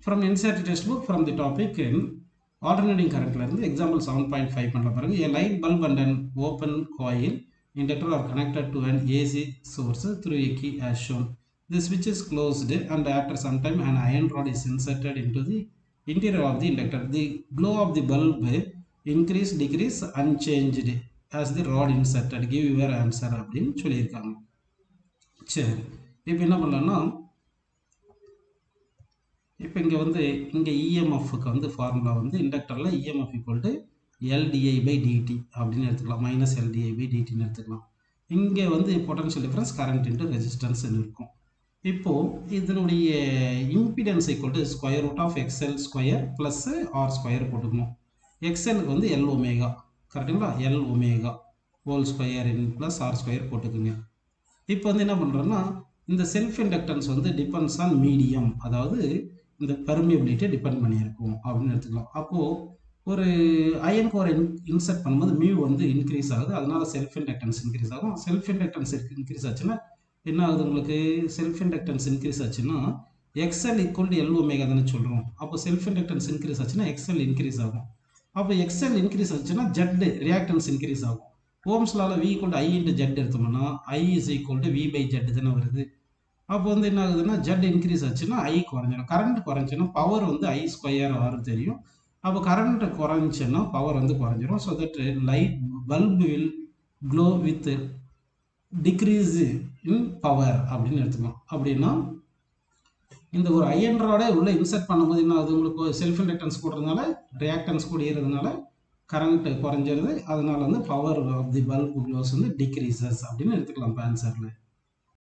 From NCERT text book from the topic alternating கரண்ட்ல இருந்து example seven point five பண்ணுற பாருங்க A light bulb and an open coil inductor are connected to an AC source through a key as shown. The switch is closed and after some time an iron rod is inserted into the interior of the inductor. The glow of the bulb increase decrease unchanged as the rod inserted. Give your answer அப்படின்னு சொல்லியிருக்காங்க சரி இப்போ என்ன பண்ணலாம்னா இப்போ இங்கே வந்து இங்கே இஎம்எஃப்க்கு வந்து ஃபார்முலா வந்து இண்டக்டரில் EMF equal to LDI by DT அப்படின்னு எடுத்துக்கலாம் மைனஸ் எல்டிஐ பை டிடின்னு எடுத்துக்கலாம் இங்கே வந்து பொட்டன்ஷியல் டிஃபரன்ஸ் கரண்ட் இன்ட்டு ரெசிஸ்டன்ஸ்னு இருக்கும் இப்போது இதனுடைய impedance equal to square root of XL square plus R square போட்டுக்கணும் எக்ஸ்எலுக்கு வந்து எல் ஒமேகா கரெக்டுங்களா L omega whole square in plus R square போட்டுக்குங்க இப்போ வந்து என்ன பண்ணுறோன்னா இந்த செல்ஃப் இண்டக்டன்ஸ் வந்து டிபெண்ட்ஸ் ஆன் மீடியம் அதாவது இந்த பெர்மியபிலிட்டியை டிபெண்ட் பண்ணியிருக்கும் அப்படின்னு எடுத்துக்கலாம் அப்போது ஒரு அயன் கோரை இன் இன்செர்ட் பண்ணும்போது மியூ வந்து இன்க்ரீஸ் ஆகுது அதனால செல்ஃப் இண்டக்டன்ஸ் இன்க்ரீஸ் ஆகும் செல்ஃப் இண்டக்டன்ஸ் இன்க்ரீஸ் ஆச்சுன்னா என்ன ஆகுது உங்களுக்கு செல்ஃப் இண்டக்டன்ஸ் இன்க்ரீஸ் ஆச்சுன்னா XL equal to L omega தானே சொல்கிறோம் அப்போ செல்ஃப் இண்டக்டன்ஸ் இன்க்ரீஸ் ஆச்சுன்னா எக்ஸ்எல் இன்க்ரீஸ் ஆகும் அப்போ எக்ஸ்எல் இன்க்ரீஸ் ஆச்சுன்னா ஜெட் ரியாக்டன்ஸ் இன்க்ரீஸ் ஆகும் ஓம்ஸ்லால V equal to I into Z எடுத்தோம்னா I is equal to V by Z தானே வருது அப்போ வந்து என்ன ஆகுதுன்னா ஜெட் இன்க்ரீஸ் ஆச்சுன்னா ஐ குறைஞ்சிடும் கரண்ட் குறைஞ்சுன்னா பவர் வந்து ஐ ஸ்கொயர் ஆர் தெரியும் அப்போ கரண்ட் குறைஞ்சுன்னா பவர் வந்து குறைஞ்சிரும் so that light bulb will glow with decrease in power அப்படின்னு எடுத்துக்கலாம் அப்படின்னா இந்த ஒரு அயன் ராடை உள்ள இன்சர்ட் பண்ணும்போது என்ன ஆகுது உங்களுக்கு செல்ஃப் இண்டக்டன்ஸ் கூடுறதுனால ரியாக்டன்ஸ் கூடியறதுனால கரண்ட் குறைஞ்சிருது அதனால வந்து power of the bulb glows வந்து டிக்ரீசஸ் அப்படின்னு எடுத்துக்கலாம் இப்போ ஆன்சரில்